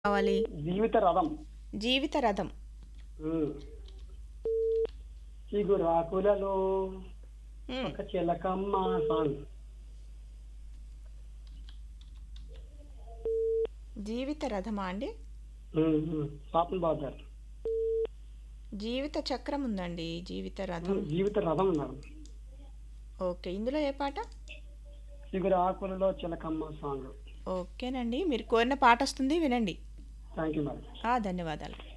కావాలి జీవిత రథం జీవిత రథం ఉమ్. చిగురాకులలో మ్మ్. ఒక చిలకమ్మ సాంగ్ జీవిత రథమా అండి ఉమ్, ఉమ్. పాపన్ బాబు గారు జీవిత చక్రం ఉందండి జీవిత రథం ఉమ్, జీవిత రథం ఉన్నారు ఓకే ఇందులో ఏ పాట చిగురాకులలో చిలకమ్మ సాంగ్ ఓకేనండి మీరు కోరిన పాట వస్తుంది వినండి థ్యాంక్ యూ మేడం ఆ, ధన్యవాదాలు